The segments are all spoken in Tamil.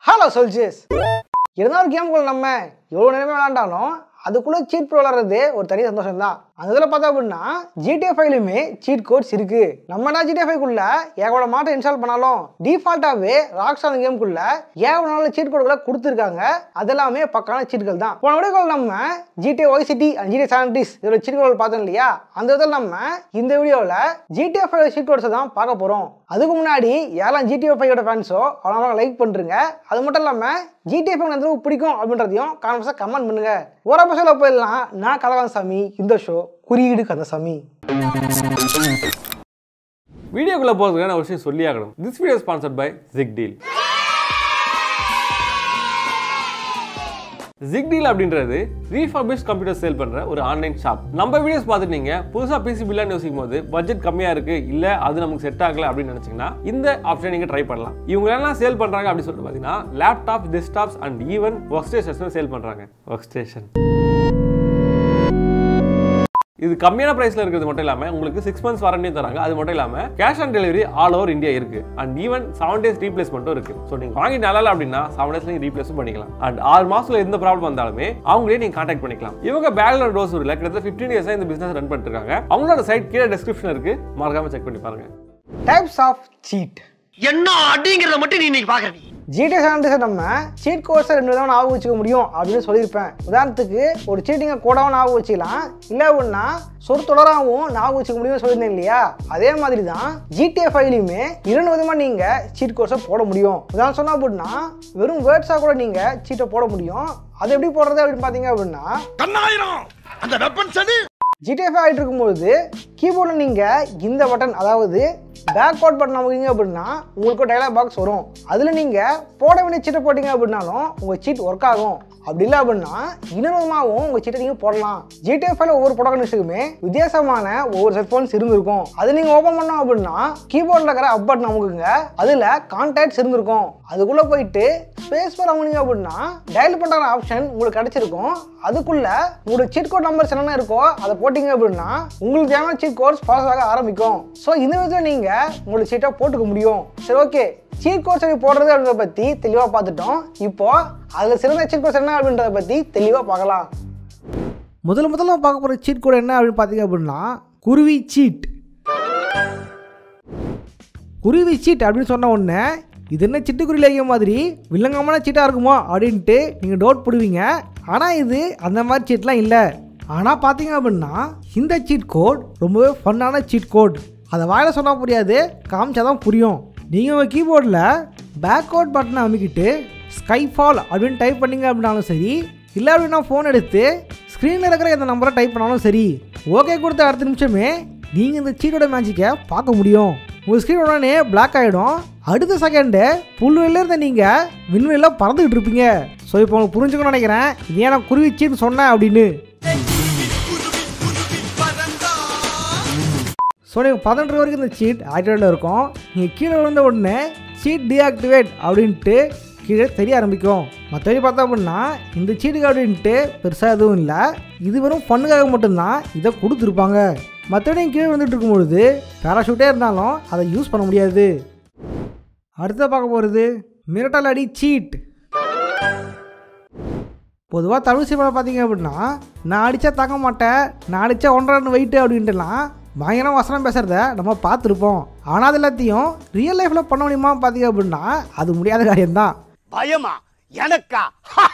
ஹலோ சோல்ஜர்ஸ் இருந்தாலும் கேம்குள்ள நம்ம எவ்வளோ நேரமே விளாண்டாலும் அதுக்குள்ளே சீட் ப்ரோ விளாட்றது ஒரு தனி சந்தோஷம் தான் அந்த இதில் பார்த்தா அப்படின்னா ஜிடிஏ ஃபைவ்லையுமே சீட் கோட்ஸ் இருக்கு நம்ம என்ன ஜிடிஏ ஃபைவ்க்குள்ள ஏகப்பட மாட்டம் இன்ஸ்டால் பண்ணாலும் டிஃபால்ட்டாகவே ராக்ஸ் அந்த கேமுக்குள்ள ஏகப்பட சீட் கோடுகளை கொடுத்துருக்காங்க அதெல்லாமே பக்கான சீட்கள் தான் போன வீடியோக்கள் நம்ம GTA vice city and GTA சானிட்டிஸ் இதோட சீட் கோடுகள் பார்த்தோம் இல்லையா அந்த இதில் நம்ம இந்த வீடியோவில் ஜிடிஏ ஃபைவ் சீட் கோட்ஸை தான் பார்க்க போகிறோம் அதுக்கு முன்னாடி யாரெல்லாம் ஜிடிஏ ஃபைவோட ஃபேன்ஸோ அவங்க லைக் பண்ணுறீங்க அது மட்டும் இல்லாமல் ஜிடிஏ ஃபைவ் எந்த அளவுக்கு பிடிக்கும் அப்படின்றதையும் கான்ஃபர்ஸாக கமெண்ட் பண்ணுங்க ஒரு எபிசோட போயிடலாம் நான் கலகாசாமி இந்த ஷோ குறியீடு கந்தசாமி வீடியோக்குள்ள போகிறதுக்கு நான் ஒரு விஷயம் சொல்லி ஆகணும் this video sponsored by zig deal zig deal அப்படின்றது ரீஃபர்பிஷ் கம்ப்யூட்டர் சேல் பண்ற ஒரு ஆன்லைன் ஷாப் நம்ம வீடியோஸ் பார்த்துட்டு நீங்க புதுசா பிசி பில்லான்னு யோசிக்கும் போது பட்ஜெட் கம்மியா இருக்கு இல்ல அது நமக்கு செட் ஆகல அப்படின்னு நினைச்சீங்கன்னா இந்த ஆப்ஷன் நீங்க ட்ரை பண்ணலாம் இவங்க எல்லாம் சேல் பண்றாங்க அப்படின்னு சொல்லிட்டு பாத்தீங்கன்னா laptop desktops and even workstations sale பண்றாங்க ஒர்க் ஸ்டேஷன் இது கம்மியான பிரைஸ்ல இருக்கிறது மட்டும் இல்லாம உங்களுக்கு சிக்ஸ் மந்த்ஸ் வாரண்டியும் தராங்க அது மட்டும் இல்லாம cash on delivery all over India இருக்கு அண்ட் ஈவன் செவன் டேஸ் ரீப்ளேஸ்மெண்ட்டும் இருக்கு ஸோ நீங்க வாங்கி நல்லா அப்படின்னா செவன் டேஸ்ல நீங்க ரீப்ளேஸும் பண்ணிக்கலாம் அண்ட் ஆறு மாசத்துல எந்த ப்ராப்ளம் வந்தாலுமே அவங்களே நீங்க கான்டாக்ட் பண்ணிக்கலாம் இவங்க பேங்களூர் டோசூர்ல கிட்டத்தட்ட ஃபிஃப்டீன் இயர்ஸா இந்த பிசினஸ் ரன் பண்ணிட்டு இருக்காங்க அவங்களோட சைட் கீழே டிஸ்கிரிப்ஷன் இருக்கு மறக்காம செக் பண்ணி பாருங்க டைப்ஸ் ஆஃப் சீட் என்ன அடிங்கிறத மட்டும் நீ இன்னைக்கு பாக்குற நீ ஜிடிஏ சானிட்டிஸை நம்ம சீட் கோர்ஸை ரெண்டு விதமாக ஞாபகம் வச்சுக்க முடியும் அப்படின்னு சொல்லியிருப்பேன் உதாரணத்துக்கு ஒரு சீட்டிங்கை கூடவும் ஞாபகம் வச்சுக்கலாம் இல்லை அப்படின்னா சொல் தொடராகவும் ஞாபகம் வச்சுக்க முடியும்னு சொல்லியிருந்தேன் இல்லையா அதே மாதிரி தான் ஜிடிஏ ஃபைலையுமே இரண்டு விதமாக நீங்கள் சீட் கோர்ஸை போட முடியும் உதாரணம் சொன்னால் அப்படின்னா வெறும் வேர்ட்ஸாக கூட நீங்கள் சீட்டை போட முடியும் அது எப்படி போடுறது அப்படின்னு பார்த்தீங்க அப்படின்னா கண்ணாயிரம் அந்த வெப்பன் சடு ஜிடிஎஃப் ஆகிட்டு இருக்கும்போது கீபோர்டில் நீங்கள் இந்த பட்டன் அதாவது பேக்வர்ட் பட்டன் அமைக்கிங்க அப்படின்னா உங்களுக்கு டைலாக் பாக்ஸ் வரும் அதில் நீங்கள் போட வேண்டிய சீட்டை போட்டிங்க அப்படின்னாலும் உங்கள் சீட் ஒர்க் ஆகும் அப்படி இல்லை அப்படின்னா இன்னொரு விதமாகவும் உங்கள் சீட்டை நீங்கள் போடலாம் ஜிடிஎஃப்ல ஒவ்வொரு ப்ரோடக்ட்ஸுக்குமே வித்தியாசமான ஒவ்வொரு செல்ஃபோன்ஸ் இருந்திருக்கும் அது நீங்கள் ஓப்பன் பண்ணோம் அப்படின்னா கீபோர்டில் இருக்கிற அப் பட்டன் அமுக்குங்க அதில் கான்டாக்ட்ஸ் இருந்திருக்கும் அதுக்குள்ளே போயிட்டு ஸ்பேஸ் பார் அமுக்குங்க அப்படின்னா டயல் பண்ணுற ஆப்ஷன் உங்களுக்கு கிடைச்சிருக்கும் அதுக்குள்ள உங்களோட சீட் கோட் நம்பர்ஸ் என்னென்ன இருக்கோ அதை போட்டிங்க அப்படின்னா உங்களுக்கு தேவையான சீட் கோர்ஸ் பாஸ் ஆக ஆரம்பிக்கும் ஸோ இந்த விதத்தில் நீங்கள் உங்களோட சீட்டை போட்டுக்க முடியும் சரி ஓகே சீட் கோர்ஸ் எப்படி போடுறது அப்படின்றத பற்றி தெளிவாக பார்த்துட்டோம் இப்போ அதில் சிறந்த சீட் கோர்ஸ் என்ன அப்படின்றத பற்றி தெளிவாக பார்க்கலாம் முதல்ல முதல்ல பார்க்க போகிற சீட் கோட் என்ன அப்படின்னு பார்த்தீங்க அப்படின்னா குருவி சீட் குருவி சீட் அப்படின்னு சொன்ன உடனே இது என்ன சிட்டுக்குருவி லேகிய மாதிரி வில்லங்கமான சீட்டாக இருக்குமோ அப்படின்ட்டு நீங்கள் டவுட் போடுவீங்க ஆனால் இது அந்த மாதிரி சீட்லாம் இல்லை ஆனால் பார்த்தீங்க அப்படின்னா இந்த சீட் கோட் ரொம்பவே ஃபன்னான சீட் கோட் அதை வாயில் சொன்னால் புரியாது காமிச்சா தான் புரியும் நீங்கள் உங்கள் கீபோர்டில் பேக்வர்ட் பட்டனை அமைக்கிட்டு ஸ்கைஃபால் அப்படின்னு டைப் பண்ணீங்க அப்படின்னாலும் சரி இல்லை அப்படின்னா ஃபோன் எடுத்து ஸ்க்ரீனில் இருக்கிற இந்த நம்பரை டைப் பண்ணாலும் சரி ஓகே கொடுத்த அடுத்த நிமிஷமே நீங்கள் இந்த சீட்டோட மேஜிக்கை பார்க்க முடியும் உங்கள் ஸ்க்ரீன் உடனே பிளாக் ஆகிடும் அடுத்த செகண்டு புல்வெளியில் இருந்த நீங்கள் விண்வெளியில் பறந்துக்கிட்டு இருப்பீங்க ஸோ இப்போ உங்களுக்கு புரிஞ்சுக்கணும்னு நினைக்கிறேன் இது ஏன் நான் குருவி சீட் சொன்னேன் அப்படின்னு ஸோ நீங்கள் பதினெட்டு வரைக்கும் இந்த சீட் ஆக்டிவேட்டில் இருக்கும் நீங்கள் கீழே விழுந்த உடனே சீட் டீஆக்டிவேட் அப்படின்ட்டு கீழே தெரிய ஆரம்பிக்கும் மற்றபடி பார்த்தா அப்படின்னா இந்த சீட்டுக்கு அப்படின்ட்டு பெருசாக எதுவும் இல்லை இது வெறும் ஃபண்ணுக்காக மட்டும்தான் இதை கொடுத்துருப்பாங்க மற்றபடி கீழே வந்துட்டு இருக்கும்பொழுது பேராஷூட்டே இருந்தாலும் அதை யூஸ் பண்ண முடியாது அடுத்த பார்க்க போகிறது மிரட்டல் அடி சீட் பொதுவாக தமிழ் சினிமாவில் பார்த்தீங்க அப்படின்னா நான் அடித்தா தாங்க மாட்டேன் நான் அடித்தா ஒன்றரை வெயிட்டு அப்படின்ட்டுலாம் பயங்கரம் வசனம் பேசுகிறத நம்ம பார்த்துருப்போம் ஆனால் அது எல்லாத்தையும் ரியல் லைஃப்பில் பண்ண முடியுமா பார்த்தீங்க அப்படின்னா அது முடியாத காரியம்தான் பயமா எனக்கா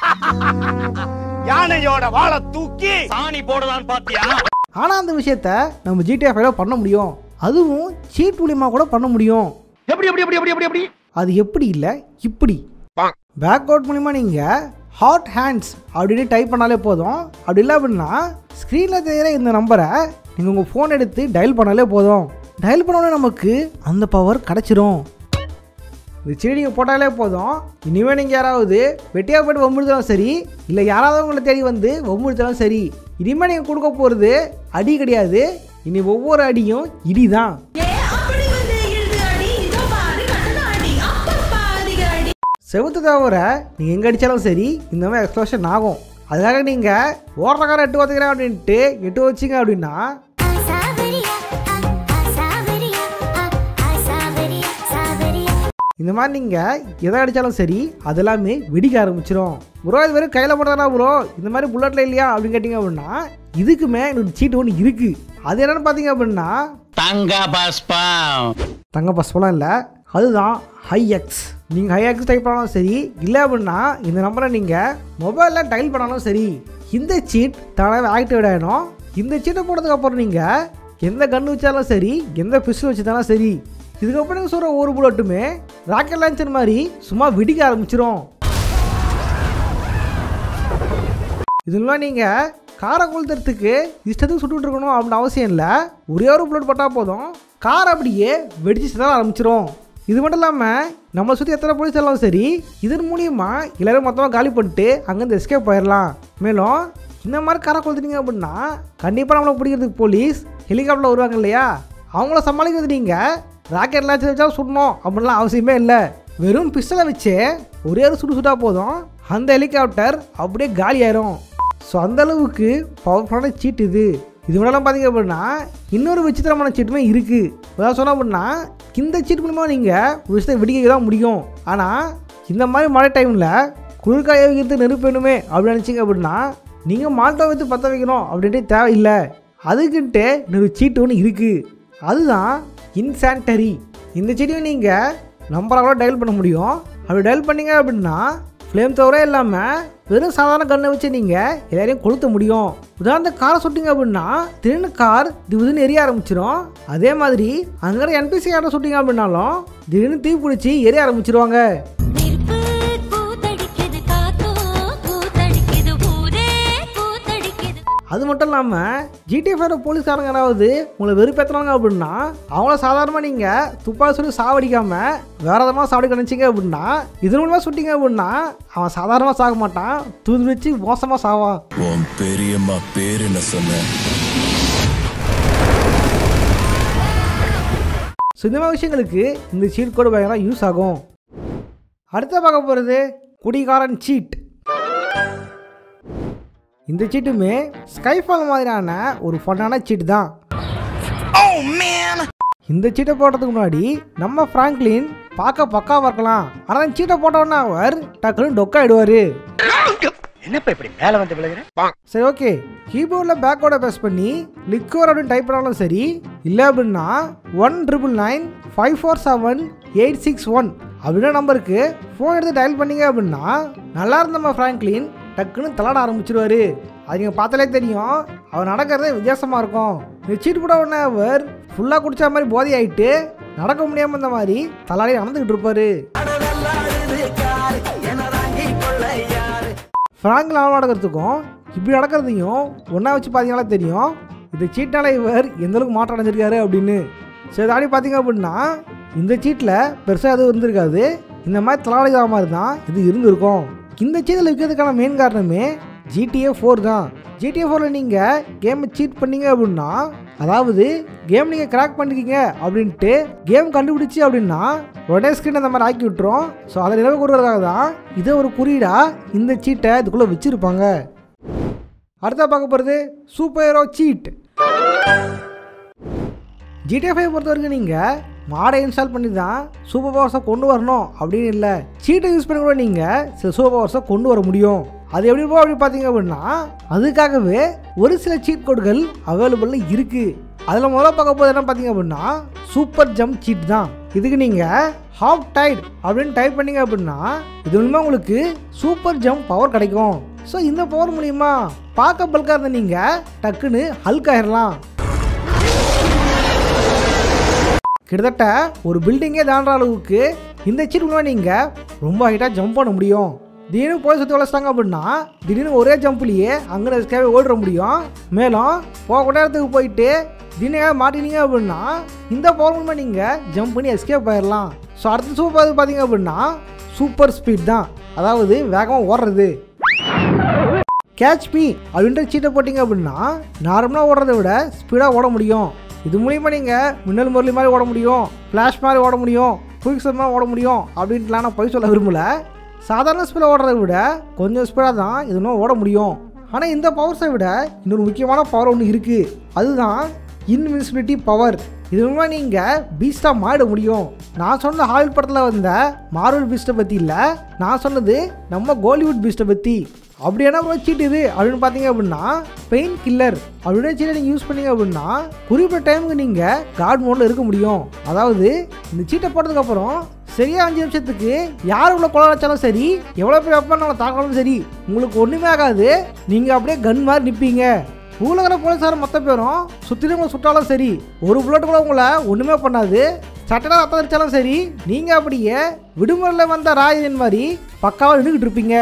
யானையோட வாழை தூக்கி சாணி போடலான்னு பாத்தியா ஆனால் அந்த விஷயத்த நம்ம ஜிடிஎஃப்ல பண்ண முடியும் அதுவும் சீட் மூலியமாக கூட பண்ண முடியும் எப்படி எப்படி எப்படி எப்படி எப்படி எப்படி அது எப்படி இல்லை இப்படி பேக் அவுட் மூலிமா நீங்கள் ஹாட் ஹேண்ட்ஸ் அப்படின்னு டைப் பண்ணாலே போதும் அப்படி இல்லை அப்படின்னா ஸ்க்ரீனில் தெரியிற இந்த நம்பரை நீங்கள் உங்கள் ஃபோன் எடுத்து டயல் பண்ணாலே போதும் டயல் பண்ணோடனே நமக்கு அந்த பவர் கிடச்சிரும் இந்த செடியை போட்டாலே போதும் இனிமேல் நீங்கள் யாராவது வெட்டியாக போய்ட்டு வம்புடுத்தாலும் சரி இல்லை யாராவது உங்களை தேடி வந்து வம்புடுத்தாலும் சரி இனிமேல் நீங்கள் கொடுக்க போகிறது அடி கிடையாது இனி ஒவ்வொரு அடியும் இடி தான் ஏ அப்படி வந்து இழுது அடி இதோ பாரு கண்ணு அடி அப்பப்பா அதிக அடி செவுத்து தவிர நீங்கள் எங்கே அடித்தாலும் சரி இந்த மாதிரி எக்ஸ்ப்ளோஷன் ஆகும் அதுக்காக நீங்கள் ஓடுற காரம் எட்டு வச்சுக்கிறேன் அப்படின்ட்டு எட்டு வச்சிங்க அப்படின்னா Saberia, ah, ah, saberia, ah, ah, saberia, saberia. இந்த மாதிரி நீங்கள் எதை அடித்தாலும் சரி அது எல்லாமே வெடிக்க ஆரம்பிச்சிடும் ப்ரோ இது வெறும் கையில் போட்டதானா ப்ரோ இந்த மாதிரி புல்லட்டில் இல்லையா அப்படின்னு கேட்டிங்க அப்படின்னா இதுக்குமே இன்னொரு சீட்டு ஒன்று இருக்குது அது என்னென்னு பார்த்தீங்க அப்படின்னா தங்க பாஸ்பம் தங்க பஸ்பெல்லாம் இல்லை அதுதான் ஹை எக்ஸ் நீங்கள் ஹை எக்ஸ் டைப் பண்ணாலும் சரி இல்லை அப்படின்னா இந்த நம்பரை நீங்கள் மொபைலில் டைல் பண்ணாலும் சரி இந்த சீட் தானாகவே ஆக்டிவேட் ஆகிடும் இந்த சீட்டை போட்டதுக்கப்புறம் நீங்கள் எந்த கன்று வச்சாலும் சரி எந்த பிஸ்டல் வச்சுருந்தாலும் சரி இதுக்கப்புறம் நீங்கள் சொல்கிற ஒரு புல்லட்டுமே ராக்கெட் லான்ச்சர் மாதிரி சும்மா வெடிக்க ஆரம்பிச்சிடும் இதெல்லாம் நீங்கள் காரை கொளுத்துறதுக்கு இஷ்டத்துக்கு சுட்டுட்டு இருக்கணும் அப்படின்னு அவசியம் இல்லை ஒரே ஒரு புல்லட் பட்டா போதும் கார் அப்படியே வெடிச்சு சிதற ஆரம்பிச்சிரும் இது மட்டும் இல்லாமல் நம்மளை சுற்றி எத்தனை போலீஸ் எல்லாம் சரி இதன் மூலியமா எல்லாரும் மொத்தமாக காலி பண்ணிட்டு அங்கேருந்து எஸ்கேப் போயிடலாம் மேலும் இந்த மாதிரி காரை கொளுத்துனீங்க அப்படின்னா கண்டிப்பாக நம்மளை பிடிக்கிறதுக்கு போலீஸ் ஹெலிகாப்டரில் வருவாங்க இல்லையா அவங்கள சமாளிக்கிறது நீங்கள் ராக்கெட் லான்ச் வச்சா சுடணும் அப்படின்லாம் அவசியமே இல்லை வெறும் பிஸ்டலை வச்சு ஒரே ஒரு சுடு சுட்டா போதும் அந்த ஹெலிகாப்டர் அப்படியே காலி ஆயிரும் ஸோ அந்த அளவுக்கு பவர்ஃபுல்லான சீட் இது இது முன்னாடி பார்த்தீங்க அப்படின்னா இன்னொரு விசித்திரமான சீட்டுமே இருக்குது அதாவது சொன்னோம் அப்படின்னா இந்த சீட் மூலமா நீங்கள் ஒரு விஷயத்தை வெடிக்க தான் முடியும் ஆனால் இந்த மாதிரி மழை டைமில் குளிர்காய வைக்கிறது நெருப்பு வேணுமே அப்படின்னு நினச்சிங்க அப்படின்னா நீங்கள் மால்ட்டோ வைத்து பற்ற வைக்கணும் அப்படின்ட்டு தேவையில்லை அதுக்குன்ட்டு இன்னொரு சீட்டு ஒன்று இருக்குது அதுதான் இன்சான்டரி இந்த செடியும் நீங்கள் நம்பராக கூட டயல் பண்ண முடியும் அப்படி டயல் பண்ணீங்க அப்படின்னா ஃப்ளேம் தவிர இல்லாமல் வெறும் சாதாரண கண்ணை வச்சு நீங்கள் எல்லாரையும் கொளுத்த முடியும் உதாரணத்துக்கு காரை சுட்டிங்க அப்படின்னா திடீர்னு கார் திடீர்னு எரிய ஆரம்பிச்சிடும் அதே மாதிரி அங்கே என்பிசி ஆட சுட்டிங்க அப்படின்னாலும் திடீர்னு தீ பிடிச்சி எரிய ஆரம்பிச்சிருவாங்க நெருப்பு கூத்தடிக்குது காத்தோ கூத்தடிக்குது ஊரே கூத்தடிக்குது அது மட்டும் இல்லாமல் ஜிடிஎஃப்ஓட போலீஸ்காரங்க யாராவது உங்களை வெறுப்பேற்றுறாங்க அப்படின்னா அவங்கள சாதாரணமாக நீங்கள் துப்பாக்கி சொல்லி சாவடிக்காமல் வேற விதமாக சாவடிக்க நினச்சிங்க அப்படின்னா இதன் மூலமாக சுட்டிங்க அப்படின்னா அவன் சாதாரணமாக சாக மாட்டான் தூது வச்சு மோசமாக சாவான் உன் பெரியம்மா பேர் என்ன சொன்ன ஸோ இந்த மாதிரி விஷயங்களுக்கு இந்த சீட் கோடு பயங்கரம் யூஸ் ஆகும் அடுத்த பார்க்க போகிறது குடிகாரன் சீட் இந்த சீட்டுமே ஸ்கைஃபால் மாதிரியான ஒரு ஃபன்னான சீட் தான் இந்த சீட்டை போடுறதுக்கு முன்னாடி நம்ம ஃப்ராங்க்லின் பார்க்க பக்காவாக இருக்கலாம் ஆனால் இந்த சீட்டை போட்டோன்னா அவர் டக்குன்னு டொக்காயிடுவார் என்னப்பா இப்படி மேல வந்து விழுகிறேன் சரி ஓகே கீபோர்டில் பேக்கோட ப்ரெஸ் பண்ணி லிக்வர் அப்படின்னு டைப் பண்ணாலும் சரி இல்லை அப்படின்னா one triple nine five four seven eight six one அப்படின்ற நம்பருக்கு ஃபோன் எடுத்து டயல் பண்ணீங்க அப்படின்னா நல்லா இருந்த நம்ம ஃப்ராங்க்லின் டக்குன்னு தலாட ஆரம்பிச்சிருவாரு அது நீங்கள் பார்த்தாலே தெரியும் அவர் நடக்கிறதே வித்தியாசமாக இருக்கும் இந்த சீட் போட உடனே அவர் ஃபுல்லாக குடிச்ச மாதிரி போதை ஆயிட்டு நடக்க முடியாமல் இந்த மாதிரி தலாடி நடந்துக்கிட்டு இருப்பாரு ஃப்ராங்க் லாபம் நடக்கிறதுக்கும் இப்படி நடக்கிறதையும் ஒன்றா வச்சு பார்த்தீங்கன்னா தெரியும் இந்த சீட்டால் இவர் எந்த அளவுக்கு மாற்றம் அடைஞ்சிருக்காரு அப்படின்னு சரி தாடி பார்த்தீங்க அப்படின்னா இந்த சீட்டில் பெருசாக எதுவும் இருந்திருக்காது இந்த மாதிரி தலாளிதா மாதிரி தான் இது இருந்திருக்கும் இந்த சீட்டில் விற்கிறதுக்கான மெயின் காரணமே ஜிடிஏ ஃபோர் தான் ஜிடிஏ ஃபோரில் நீங்கள் கேமை சீட் பண்ணீங்க அப்படின்னா அதாவது கேம் நீங்கள் கிராக் பண்ணிருக்கீங்க அப்படின்ட்டு கேம் கண்டுபிடிச்சி அப்படின்னா உடனே ஸ்க்ரீன் அந்த மாதிரி ஆக்கி விட்டுரும் ஸோ அதை நினைவு கூறுறதுக்காக தான் இதை ஒரு குறியீடாக இந்த சீட்டை இதுக்குள்ளே வச்சுருப்பாங்க அடுத்தா பார்க்க போகிறது super hero cheat GTF five பொறுத்த வரைக்கும் நீங்கள் மாடை இன்ஸ்டால் பண்ணி தான் சூப்பர் பவர்ஸை கொண்டு வரணும் அப்படின்னு இல்லை சீட்டை யூஸ் பண்ணி கூட நீங்கள் சில சூப்பர் பவர்ஸை கொண்டு வர முடியும் அது எப்படி போ அப்படி பார்த்தீங்க அப்படின்னா அதுக்காகவே ஒரு சில சீட் கோடுகள் அவைலபிளில் இருக்குது அதில் முதல்ல பார்க்க போது என்ன பார்த்தீங்க அப்படின்னா சூப்பர் ஜம்ப் சீட் தான் இதுக்கு நீங்கள் ஹாஃப் டைட் அப்படின்னு டைப் பண்ணீங்க அப்படின்னா இது மூலமா உங்களுக்கு சூப்பர் ஜம்ப் பவர் கிடைக்கும் ஸோ இந்த பவர் மூலியமா பார்க்க பல்காக இருந்த நீங்கள் டக்குன்னு ஹல்க் ஆயிடலாம் கிட்டத்தட்ட ஒரு பில்டிங்கே தாண்டுற அளவுக்கு இந்த சீட் மூலமாக நீங்கள் ரொம்ப ஹைட்டாக ஜம்ப் பண்ண முடியும் திடீர்னு போய் சுற்றி வளர்த்தாங்க அப்படின்னா திடீர்னு ஒரே ஜம்ப்லேயே அங்கே எஸ்கேவே ஓடிட முடியும் மேலும் போக இடத்துக்கு போயிட்டு திடீர்னு மாட்டினீங்க அப்படின்னா இந்த பவர் மூலமாக நீங்கள் ஜம்ப் பண்ணி எஸ்கேப் ஆயிடலாம் ஸோ அடுத்த சூப்பர் பார்த்தீங்க அப்படின்னா சூப்பர் ஸ்பீட் தான் அதாவது வேகமாக ஓடுறது கேட்ச் மீ அப்படின்ற சீட்டை போட்டிங்க அப்படின்னா நார்மலாக ஓடுறதை விட ஸ்பீடாக ஓட முடியும் இது மூலிமா நீங்கள் மின்னல் முரளி மாதிரி ஓட முடியும் ஃப்ளாஷ் மாதிரி ஓட முடியும் குயிக் மாதிரி ஓட முடியும் அப்படின்ட்டுலாம் நான் போய் சொல்ல விரும்பல சாதாரண ஸ்பீடாக ஓடுறதை விட கொஞ்சம் ஸ்பீடாக தான் இது இன்னும் ஓட முடியும் ஆனால் இந்த பவர்ஸை விட இன்னொரு முக்கியமான பவர் ஒன்று இருக்குது அதுதான் இன்விசிபிலிட்டி பவர் இது மூலமா நீங்கள் பீஸ்டாக மாறிட முடியும் நான் சொன்ன ஹாலிவுட் படத்தில் வந்த மார்வல் பீஸ்ட்டை பற்றி இல்லை நான் சொன்னது நம்ம கோலிவுட் பீஸ்ட்டை பற்றி அப்படி என்ன ப்ரோ சீட் இது அப்படின்னு பார்த்தீங்க அப்படின்னா பெயின் கில்லர் அப்படின்னு சீட்டை நீங்கள் யூஸ் பண்ணீங்க அப்படின்னா குறிப்பிட்ட டைமுக்கு நீங்கள் காட் மோடில் இருக்க முடியும் அதாவது இந்த சீட்டை போட்டதுக்கப்புறம் சரியா அஞ்சு நிமிஷத்துக்கு யார் உள்ள கொலை வச்சாலும் சரி எவ்வளோ பேர் வெப்பன் நம்மளை தாக்கினாலும் சரி உங்களுக்கு ஒன்றுமே ஆகாது நீங்கள் அப்படியே கன் மாதிரி நிற்பீங்க ஊழகிற போலீஸார் மொத்த பேரும் சுற்றிலும் உங்களை சுட்டாலும் சரி ஒரு புல்லட் கூட உங்களை ஒன்றுமே பண்ணாது சட்டெல்லாம் ரத்தம் அடித்தாலும் சரி நீங்கள் அப்படியே விடுமுறையில் வந்த ராஜன் மாதிரி பக்காவாக நின்றுக்கிட்டு இருப்பீங்க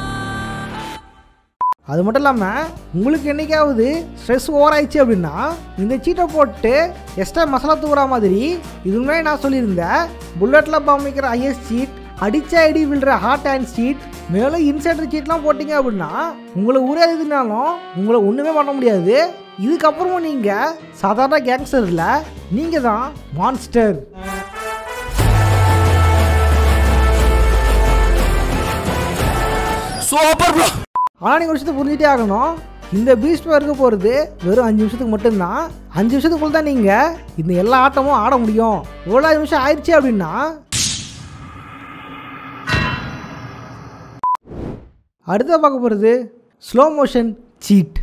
அது மட்டும் இல்லாமல் உங்களுக்கு என்னைக்காவது ஸ்ட்ரெஸ் ஓவர் ஆயிடுச்சு அப்படின்னா இந்த சீட்டை போட்டு எக்ஸ்ட்ரா மசாலா தூக்குற மாதிரி இது முன்னாடி நான் சொல்லியிருந்தேன் புல்லட்டில் பாமிக்கிற ஐஎஸ் சீட் அடிச்ச அடி விழுற ஹாட் அண்ட் சீட் மேலும் இன்சைடர் சீட்லாம் போட்டிங்க அப்படின்னா உங்களை ஊரே எதுனாலும் உங்களை ஒன்றுமே பண்ண முடியாது இதுக்கப்புறமும் நீங்கள் சாதாரண கேங்ஸ்டர் இல்லை நீங்கள் தான் மான்ஸ்டர் சூப்பர் ப்ரோ ஆனால் நீங்கள் ஒரு விஷயத்தை புரிஞ்சுட்டே ஆகணும் இந்த பீஸ்ட் இருக்க போகிறது வெறும் அஞ்சு நிமிஷத்துக்கு மட்டும்தான் அஞ்சு நிமிஷத்துக்குள்ள தான் நீங்கள் இந்த எல்லா ஆட்டமும் ஆட முடியும் இவ்வளோ நிமிஷம் ஆயிடுச்சு அப்படின்னா அடுத்த பார்க்க போகிறது ஸ்லோ மோஷன் சீட்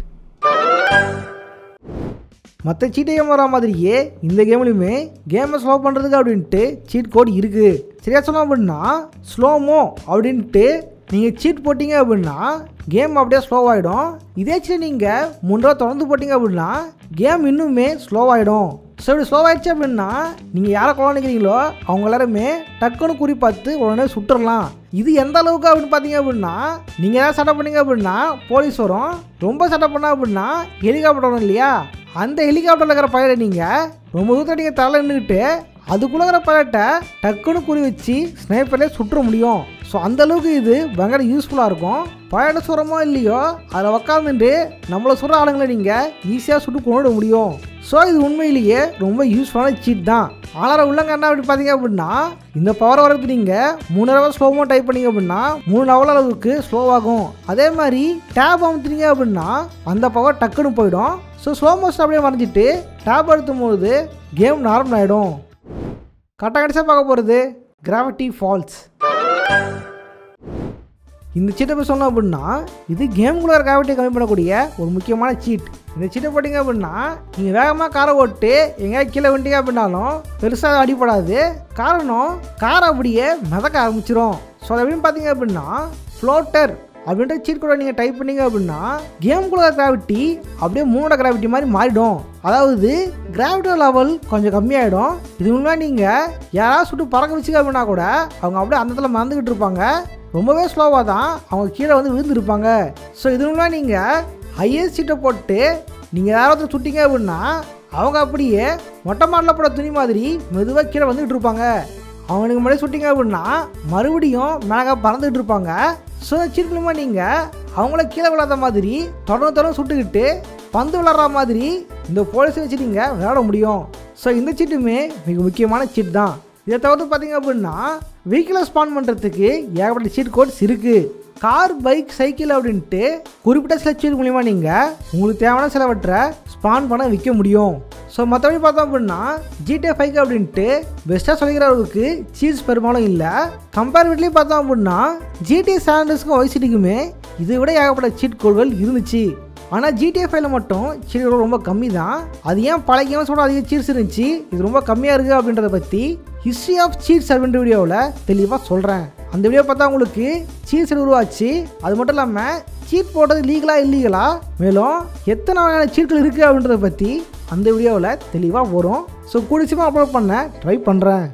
மற்ற சீட்டை கேம் வர மாதிரியே இந்த கேம்லையுமே கேமை ஸ்லோ பண்ணுறதுக்கு அப்படின்ட்டு சீட் கோட் இருக்குது சரியா சொல்லலாம் அப்படின்னா ஸ்லோமோ அப்படின்ட்டு நீங்கள் சீட் போட்டிங்க அப்படின்னா கேம் அப்படியே ஸ்லோவாகிடும் இதே சீட் நீங்கள் மூணு ரூபா தொடர்ந்து போட்டிங்க அப்படின்னா கேம் இன்னுமே ஸ்லோவாகிடும் ஸோ இப்படி ஸ்லோவாகிடுச்சு அப்படின்னா நீங்கள் யாரை கொலை நினைக்கிறீங்களோ அவங்க எல்லாருமே டக்குன்னு குறி பார்த்து உடனே சுட்டுறலாம் இது எந்த அளவுக்கு அப்படின்னு பார்த்தீங்க அப்படின்னா நீங்கள் ஏதாவது சட்டை பண்ணீங்க அப்படின்னா போலீஸ் வரும் ரொம்ப சட்டை பண்ணா அப்படின்னா ஹெலிகாப்டர் வரும் இல்லையா அந்த ஹெலிகாப்டரில் இருக்கிற பைலட்டை நீங்கள் ரொம்ப தூரத்தை நீங்கள் தலை நின்றுக்கிட்டு அதுக்குள்ளே இருக்கிற பைலட்டை டக்குன்னு குறி வச்சு ஸ்னைப்பர்லேயே சுற்ற முடியும் ஸோ அந்த அளவுக்கு இது பயங்கர யூஸ்ஃபுல்லாக இருக்கும் பைலட்டை சுரமோ இல்லையோ அதில் உக்காந்துட்டு நம்மளை சுடுற ஆளுங்களை நீங்கள் ஈஸியாக சுட்டு கொண்டு விட முடியும் ஸோ இது உண்மையிலேயே ரொம்ப யூஸ்ஃபுல்லான சீட் தான் ஆனால் உள்ளங்க என்ன அப்படி பார்த்தீங்க அப்படின்னா இந்த பவர் வரதுக்கு நீங்கள் மூணு தடவை ஸ்லோமோ டைப் பண்ணீங்க அப்படின்னா மூணு லெவல் அளவுக்கு ஸ்லோவாகும் அதே மாதிரி டேப் அமுத்துனீங்க அப்படின்னா அந்த பவர் டக்குன்னு போயிடும் ஸோ ஸ்லோ மோஷன் அப்படியே மறைஞ்சிட்டு டேப் அழுத்தும் போது கேம் நார்மல் ஆகிடும் கட்ட கடைசியாக பார்க்க போகிறது கிராவிட்டி ஃபால்ஸ் இந்த சீட்டை போய் சொன்னோம் அப்படின்னா இது கேமுக்குள்ள கிராவிட்டி கம்மி பண்ணக்கூடிய ஒரு முக்கியமான சீட் இந்த சீட்டை போட்டிங்க அப்படின்னா நீங்கள் வேகமாக காரை ஓட்டு எங்கேயா கீழே விட்டீங்க அப்படின்னாலும் பெருசாக அடிப்படாது காரணம் கார் அப்படியே மிதக்க ஆரம்பிச்சிரும் ஸோ அது எப்படின்னு பார்த்தீங்க அப்படின்னா ஃப்ளோட்டர் அப்படின்ற சீட் கூட நீங்கள் டைப் பண்ணீங்க அப்படின்னா கேமுக்குள்ள கிராவிட்டி அப்படியே மூணோட கிராவிட்டி மாதிரி மாறிடும் அதாவது கிராவிட்டி லெவல் கொஞ்சம் கம்மியாயிடும் இது முன்னாடி நீங்கள் யாராவது சுட்டு பறக்க வச்சுக்க அப்படின்னா கூட அவங்க அப்படியே அந்த இடத்துல மறந்துக்கிட்டு இருப்பாங்க ரொம்பவே ஸ்லோவாக தான் அவங்க கீழே வந்து விழுந்திருப்பாங்க ஸோ இது முன்னாடி நீங்கள் ஹையஸ்ட் சீட்டை போட்டு நீங்கள் யாராவது சுட்டிங்க அப்படின்னா அவங்க அப்படியே மொட்டை மாடலில் போட துணி மாதிரி மெதுவாக கீழே வந்துக்கிட்டு இருப்பாங்க அவனுக்கு முன்னாடி சுட்டிங்க அப்படின்னா மறுபடியும் மேலே பறந்துக்கிட்டு இருப்பாங்க ஸோ சீட் மூலமாக நீங்கள் அவங்கள கீழே விழாத மாதிரி தொடர்ந்து தொடர்ந்து சுட்டுக்கிட்டு பந்து விளாட்ற மாதிரி இந்த போலீஸை வச்சு நீங்கள் விளையாட முடியும் ஸோ இந்த சீட்டுமே மிக முக்கியமான சீட் தான் இதை தவிர்த்து பார்த்தீங்க அப்படின்னா வெஹிக்கிளை ஸ்பான் பண்ணுறதுக்கு ஏகப்பட்ட சீட் கோட்ஸ் இருக்குது கார் பைக் சைக்கிள் அப்படின்ட்டு குறிப்பிட்ட சில சீட் மூலிமா நீங்கள் உங்களுக்கு தேவையான சிலவற்றை ஸ்பான் பண்ண விற்க முடியும் ஸோ மற்றபடி பார்த்தோம் அப்படின்னா ஜிடிஏ ஃபைவ் அப்படின்ட்டு பெஸ்ட்டாக சொல்லிக்கிற அளவுக்கு சீட்ஸ் பெரும்பாலும் இல்லை கம்பேரிட்டிவ்லி பார்த்தோம் அப்படின்னா ஜிடிஏ சாண்டர்ஸ்க்கும் ஒய்சிட்டிக்குமே இதை விட ஏகப்பட்ட சீட் கோள்கள் இருந்துச்சு ஆனால் ஜிடிஏ ஃபைவ்ல மட்டும் சீட் ரொம்ப கம்மி தான் அது ஏன் பழைய கேம்ஸோட அதிக சீட்ஸ் இருந்துச்சு இது ரொம்ப கம்மியாக இருக்குது அப்படின்றத பற்றி ஹிஸ்ட்ரி ஆஃப் சீட்ஸ் அப்படின்ற வீடியோவில் தெளிவாக சொல்கிறேன் அந்த வீடியோ பார்த்தா உங்களுக்கு சீட்ஸ் உருவாச்சு அது மட்டும் இல்லாமல் சீட் போடுறது லீகலா இல்லீகலா மேலும் எத்தனை வகையான சீட்கள் இருக்குது அப்படின்றத பற்றி அந்த வீடியோவில் தெளிவாக வரும் ஸோ கூடிச்சுமா அப்லோட் பண்ண ட்ரை பண்ணுறேன்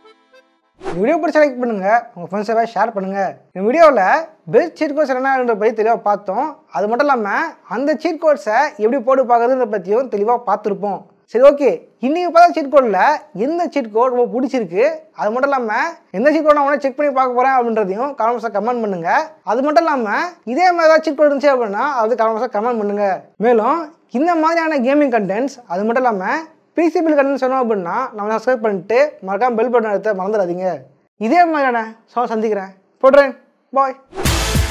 இந்த வீடியோ பிடிச்ச லைக் பண்ணுங்க உங்கள் ஃப்ரெண்ட்ஸை ஷேர் பண்ணுங்க இந்த வீடியோவில் பெஸ்ட் சீட் கோர்ஸ் என்னன்ற பற்றி தெளிவாக பார்த்தோம் அது மட்டும் இல்லாமல் அந்த சீட் கோர்ஸை எப்படி போட்டு பார்க்கறதுன்ற பற்றியும் தெளிவாக பார்த்துருப்போம் சரி ஓகே இன்னைக்கு பார்த்தா சீட் கோடில் எந்த சீட் கோட் ரொம்ப பிடிச்சிருக்கு அது மட்டும் இல்லாமல் எந்த சீட் கோட் நான் உடனே செக் பண்ணி பார்க்க போகிறேன் அப்படின்றதையும் கமெண்ட்ஸாக கமெண்ட் பண்ணுங்க அது மட்டும் இல்லாமல் இதே மாதிரி ஏதாவது சீட் கோட் இருந்துச்சு அப்படின்னா அது கமெண்ட்ஸாக கமெண்ட் பண்ணுங்க மேலும் இந்த மாதிரியான கேமிங் கண்டென்ட்ஸ் அது மட்டும் இல்லாமல் பிசிபிள் கண்டென்ட் சொன்னோம் அப்படின்னா நம்ம சப்ஸ்கிரைப் பண்ணிட்டு மறக்காம பெல் பட்டன் எடுத்து மறந்துடாதீங்க இதே மாதிரியான சோ சந்திக்கிறேன் போடுறேன் பாய்